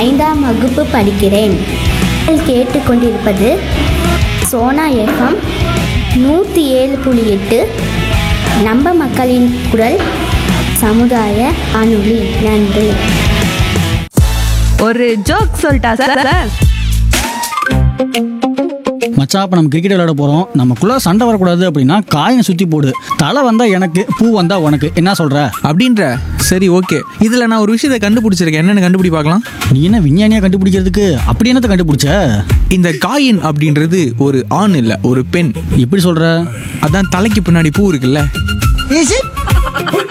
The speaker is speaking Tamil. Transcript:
ஐந்தாம் வகுப்பு படிக்கிறேன் நீங்கள் கேட்டுக்கொண்டிருப்பது சோனா எஃப்எம் நூற்றி ஏழு புள்ளி எட்டு நம்ம மக்களின் குரல் சமுதாய அணுளி நன்றி ஒரு ஜோக் சொல்லிட்டா சார் சார் மச்சான் இப்போ நம்ம கிரிக்கெட் விளையாட போகிறோம் நமக்குள்ள சண்டை வரக்கூடாது அப்படின்னா காயினை சுற்றி போடு தலை வந்தா எனக்கு பூ வந்தா உனக்கு என்ன சொல்ற அப்படின்ற சரி ஓகே இதில் நான் ஒரு விஷயத்தை கண்டுபிடிச்சிருக்கேன் என்னென்னு கண்டுபிடி பார்க்கலாம் நீ என்ன விஞ்ஞானியா கண்டுபிடிக்கிறதுக்கு அப்படி என்னத்தை கண்டுபிடிச்ச இந்த காயின் அப்படின்றது ஒரு ஆண் இல்லை ஒரு பெண் எப்படி சொல்ற அதான் தலைக்கு பின்னாடி பூ இருக்குல்ல